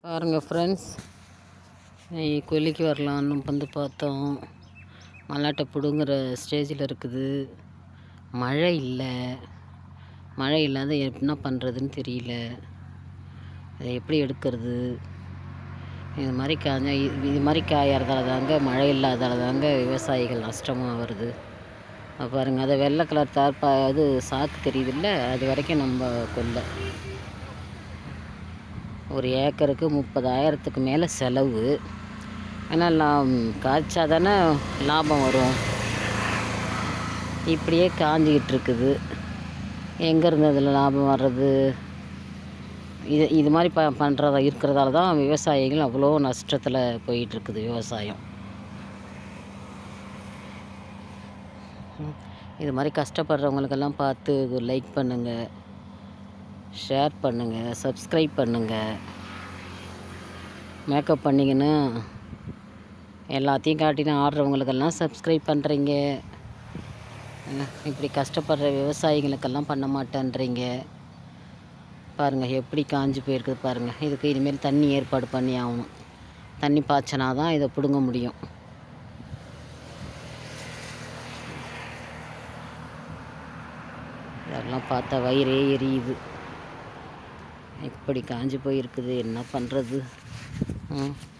பாருங்கள் ஃப்ரெண்ட்ஸ் கொல்லிக்கு வரலான்னு வந்து பார்த்தோம் மல்லாட்டை பிடுங்குற ஸ்டேஜில் இருக்குது மழை இல்லை மழை இல்லாத என்ன பண்ணுறதுன்னு தெரியல அதை எப்படி எடுக்கிறது இது மாதிரி காஞ்ச இது மாதிரி காயறதால தாங்க மழை இல்லாதால தாங்க விவசாயிகள் நஷ்டமாக வருது அப்ப பாருங்க அதை வெள்ளை கலர் தார்ப்பா அது சாக்கு தெரியுதுல்ல அது வரைக்கும் நம்ம கொல்லை ஒரு ஏக்கருக்கு முப்பதாயிரத்துக்கு மேலே செலவு ஆனால் லாம் காய்ச்சா தானே லாபம் வரும் இப்படியே காஞ்சிக்கிட்டு இருக்குது எங்கேருந்து அதில் லாபம் வர்றது இது இது மாதிரி ப பண்ணுறதா இருக்கிறதால தான் விவசாயிகள் அவ்வளோ நஷ்டத்தில் போயிட்டுருக்குது விவசாயம் இது மாதிரி கஷ்டப்படுறவங்களுக்கெல்லாம் பார்த்து லைக் பண்ணுங்கள் ஷேர் பண்ணுங்கள் சப்ஸ்கிரைப் பண்ணுங்கள் மேக்கப் பண்ணிங்கன்னு எல்லாத்தையும் காட்டின ஆடுறவங்களுக்கெல்லாம் சப்ஸ்கிரைப் பண்ணுறீங்க இப்படி கஷ்டப்படுற விவசாயிகளுக்கெல்லாம் பண்ண மாட்டேன்றீங்க பாருங்கள் எப்படி காஞ்சி போயிருக்குது பாருங்கள் இதுக்கு இனிமேல் தண்ணி ஏற்பாடு பண்ணி ஆகணும் தண்ணி பாய்ச்சினா தான் இதை பிடுங்க முடியும் இதெல்லாம் பார்த்தா வயிறே எரியுது இப்படி காஞ்சி போயிருக்குது என்ன பண்ணுறது ம்